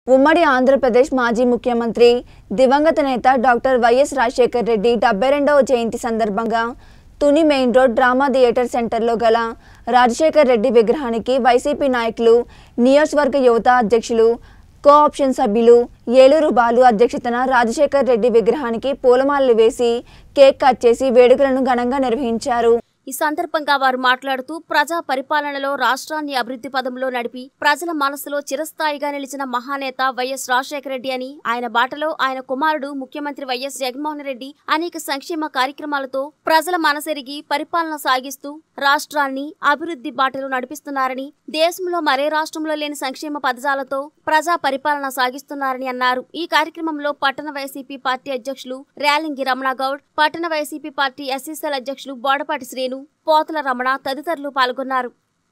ఉమ్మడి ఆంధ్రప్రదేశ్ మాజీ ముఖ్యమంత్రి దివంగత నేత డాక్టర్ వైఎస్ రాజశేఖర్ రెడ్డి డెబ్బై రెండవ జయంతి సందర్భంగా Tuni main road drama theatre సెంటర్లో గల రాజశేఖర్ రెడ్డి విగ్రహానికి వైసీపీ నాయకులు నియోజకవర్గ యువత అధ్యక్షులు కో ఆప్షన్ సభ్యులు ఏలూరు బాలు అధ్యక్షతన రాజశేఖర్ రెడ్డి విగ్రహానికి పూలమాలలు వేసి కేక్ కట్ చేసి వేడుకలను ఘనంగా నిర్వహించారు ఈ సందర్భంగా వారు మాట్లాడుతూ ప్రజా పరిపాలనలో రాష్ట్రాన్ని అభివృద్ధి పదంలో నడిపి ప్రజల మనసులో చిరస్థాయిగా నిలిచిన మహానేత వైఎస్ రాజశేఖర రెడ్డి అని ఆయన బాటలో ఆయన కుమారుడు ముఖ్యమంత్రి వైఎస్ జగన్మోహన్ రెడ్డి అనేక సంక్షేమ కార్యక్రమాలతో ప్రజల మనసెరిగి పరిపాలన సాగిస్తూ రాష్ట్రాన్ని అభివృద్ధి బాటలో నడిపిస్తున్నారని దేశంలో మరే రాష్ట్రంలో లేని సంక్షేమ పథకాలతో ప్రజా పరిపాలన సాగిస్తున్నారని అన్నారు ఈ కార్యక్రమంలో పట్టణ వైసీపీ పార్టీ అధ్యక్షులు రేలింగి రమణ గౌడ్ పట్టణ వైసీపీ పార్టీ ఎస్ఎస్ఎల్ అధ్యక్షులు బోడపాటి శ్రేణు పోతుల రమణ తదితరులు పాల్గొన్నారు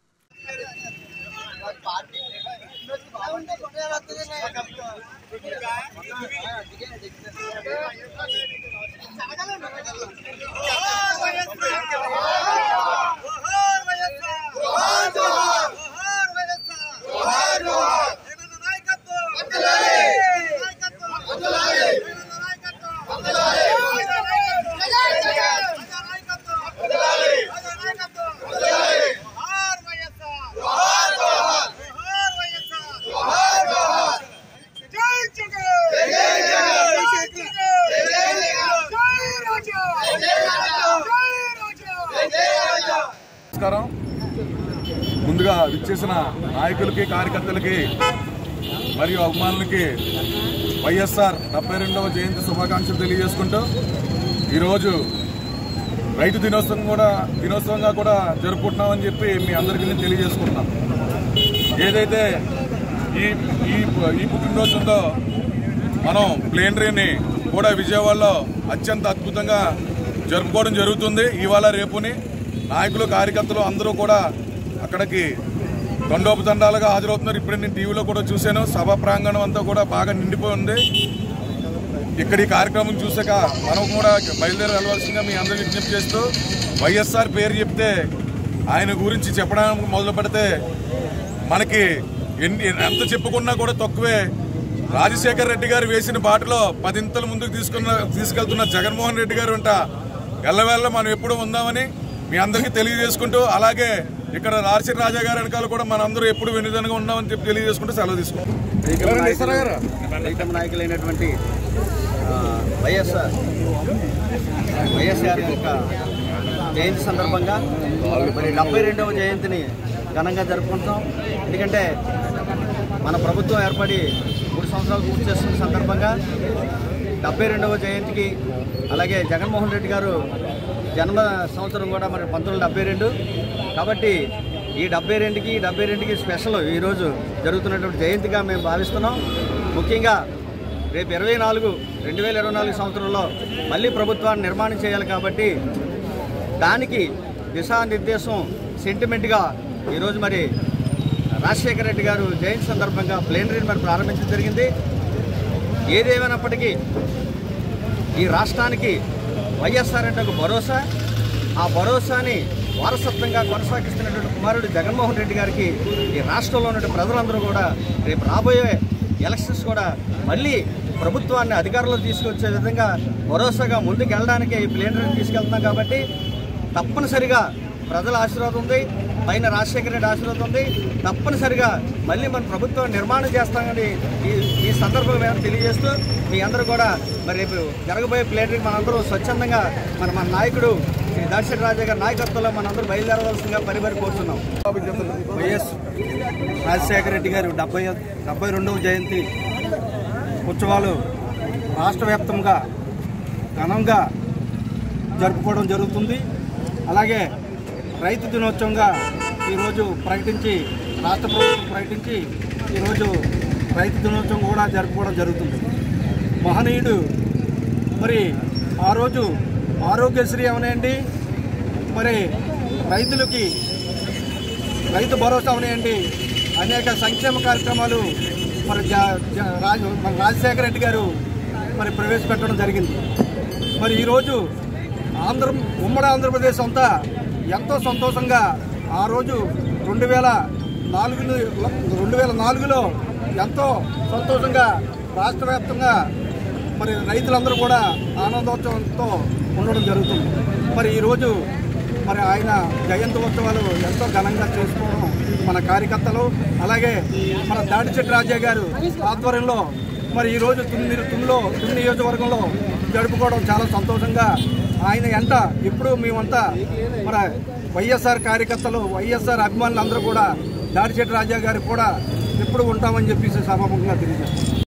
నమస్కారం ముందుగా విచ్చేసిన నాయకులకి కార్యకర్తలకి మరియు అభిమానులకి వైఎస్ఆర్ డెబ్బై రెండవ జయంతి శుభాకాంక్షలు తెలియజేసుకుంటూ ఈరోజు రైతు దినోత్సవం కూడా దినోత్సవంగా కూడా జరుపుకుంటున్నామని చెప్పి మీ అందరికీ నేను తెలియజేసుకుంటున్నాం ఏదైతే ఈ ఈ ఈ పుట్టినరోజు ఉందో మనం ప్లేనరీని కూడా విజయవాడలో అత్యంత అద్భుతంగా జరుపుకోవడం జరుగుతుంది ఇవాళ రేపుని నాయకులు కార్యకర్తలు అందరూ కూడా అక్కడికి దండోపదండాలుగా హాజరవుతున్నారు ఇప్పుడు నేను టీవీలో కూడా చూశాను సభ ప్రాంగణం అంతా కూడా బాగా నిండిపోయి ఉంది ఇక్కడ ఈ కార్యక్రమం చూసాక మనం కూడా బయలుదేరి వెళ్ళవలసిందిగా మీ అందరూ విజ్ఞప్తి చేస్తూ వైఎస్ఆర్ పేరు చెప్తే ఆయన గురించి చెప్పడానికి మొదలు పెడితే మనకి ఎన్ని ఎంత చెప్పుకున్నా కూడా తక్కువే రాజశేఖర్ రెడ్డి గారు వేసిన బాటలో పదింతల ముందుకు తీసుకున్న తీసుకెళ్తున్న జగన్మోహన్ రెడ్డి గారు అంట ఎల్లవేళ్ళ మనం ఎప్పుడు ఉందామని మీ అందరికీ తెలియజేసుకుంటూ అలాగే ఇక్కడ రాజశేఖర రాజా గారి వెనకాల కూడా మనందరూ ఎప్పుడు వెనుదనగా ఉన్నామని చెప్పి తెలియజేసుకుంటూ సెలవు తీసుకుంటాం ప్రీతమ నాయకులు- ప్రీతమ నాయకులైనటువంటి ఆ, వైఎస్ఆర్ వైఎస్ఆర్ యొక్క జయంతి సందర్భంగా మరి డెబ్బై రెండవ జయంతిని ఘనంగా జరుపుకుంటాం ఎందుకంటే మన ప్రభుత్వం ఏర్పడి మూడు సంవత్సరాలు పూర్తి చేస్తున్న సందర్భంగా డెబ్బై రెండవ జయంతికి అలాగే జగన్మోహన్ రెడ్డి గారు జన్మ సంవత్సరం కూడా మరి పంతొమ్మిది డెబ్బై రెండు కాబట్టి ఈ డెబ్బై రెండుకి ఈ డెబ్బై రెండుకి స్పెషల్ ఈరోజు జరుగుతున్నటువంటి జయంతిగా మేము భావిస్తున్నాం ముఖ్యంగా రేపు ఇరవై నాలుగు రెండు వేల ఇరవై నాలుగు సంవత్సరంలో మళ్ళీ ప్రభుత్వాన్ని నిర్మాణం చేయాలి కాబట్టి దానికి దిశానిర్దేశం సెంటిమెంట్గా ఈరోజు మరి రాజశేఖర రెడ్డి గారు జయంతి సందర్భంగా ప్లేనరీని మరి ప్రారంభించడం జరిగింది ఏదేమైనప్పటికీ ఈ రాష్ట్రానికి వైఎస్ఆర్ అంటే ఒక భరోసా ఆ భరోసాని వారసత్వంగా కొనసాగిస్తున్నటువంటి కుమారుడు జగన్మోహన్ రెడ్డి గారికి ఈ రాష్ట్రంలో ఉన్న ప్రజలందరూ కూడా రేపు రాబోయే ఎలక్షన్స్ కూడా మళ్ళీ ప్రభుత్వాన్ని అధికారంలో తీసుకొచ్చే విధంగా భరోసాగా ముందుకు వెళ్ళడానికి ఈ ప్లేనరీని తీసుకెళ్తున్నాం కాబట్టి తప్పనిసరిగా ప్రజల ఆశీర్వాదం ఉంది పైన రాజశేఖర రెడ్డి ఆశీర్వాదం ఉంది తప్పనిసరిగా మళ్ళీ మన ప్రభుత్వం నిర్మాణం చేస్తామని ఈ ఈ సందర్భంగా తెలియజేస్తూ మీ అందరూ కూడా మరి రేపు జరగబోయే ప్లేటరీకి మనందరూ స్వచ్ఛందంగా మన మన నాయకుడు శ్రీ దర్శక రాజా గారి నాయకత్వంలో మనందరూ బయలుదేరవలసిందిగా పరిబరి కోరుతున్నాం వైఎస్ రాజశేఖర రెడ్డి గారు డెబ్బై డెబ్బై రెండవ జయంతి ఉత్సవాలు రాష్ట్ర వ్యాప్తంగా ఘనంగా జరుపుకోవడం జరుగుతుంది అలాగే రైతు దినోత్సవంగా ఈరోజు ప్రకటించి రాష్ట్ర ప్రభుత్వం ప్రకటించి ఈరోజు రైతు దినోత్సవం కూడా జరుపుకోవడం జరుగుతుంది మహనీయుడు మరి ఆ రోజు ఆరోగ్యశ్రీ అవనేయండి మరి రైతులకి రైతు భరోసా అవనేయండి అనేక సంక్షేమ కార్యక్రమాలు మరి జా- జా- రాజ మన రాజశేఖర రెడ్డి గారు మరి ప్రవేశపెట్టడం జరిగింది మరి ఈరోజు ఆంధ్ర ఉమ్మడి ఆంధ్రప్రదేశ్ అంతా ఎంతో సంతోషంగా ఆ రోజు రెండు వేల నాలుగు రెండు వేల నాలుగులో ఎంతో సంతోషంగా రాష్ట్ర వ్యాప్తంగా మరి రైతులందరూ కూడా ఆనందోత్సవంతో ఉండడం జరుగుతుంది మరి ఈరోజు మరి ఆయన జయంతి ఉత్సవాలు ఎంతో ఘనంగా చేసుకోవడం మన కార్యకర్తలు అలాగే మన దాడిచెట్టి రాజా గారు ఆధ్వర్యంలో మరి ఈరోజు తుమ్మి తుమ్మిలో తుమ్మి నియోజకవర్గంలో జరుపుకోవడం చాలా సంతోషంగా ఆయన ఎంట ఎప్పుడు మేమంతా మన వైఎస్ఆర్ కార్యకర్తలు వైఎస్ఆర్ అభిమానులు అందరూ కూడా దాడిచెట్టి రాజా గారికి కూడా ఎప్పుడు ఉంటామని చెప్పేసి సభాముఖంగా తెలియజేస్తాం